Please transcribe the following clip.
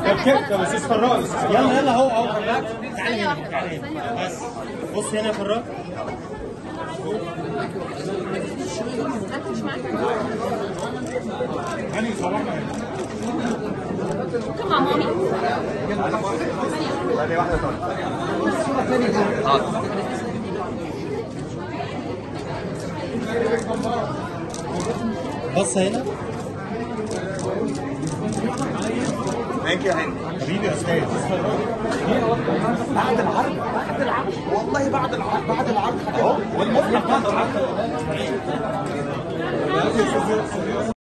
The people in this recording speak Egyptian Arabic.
طب كده طب استاذ فراج استاذ يلا فراج يلا اهو اهو فراج تعالى ثانية هنا واحدة تعالى ثانية هنا واحدة. بس بص هنا يا فراج ركز معاك هاني صباحنا ممكن مع مامي بص هنا ثانك يو هاني حبيبي يا استاذ بعد العرض بعد العرض والله بعد العرض بعد العرض اهو والمطلق بعد العرض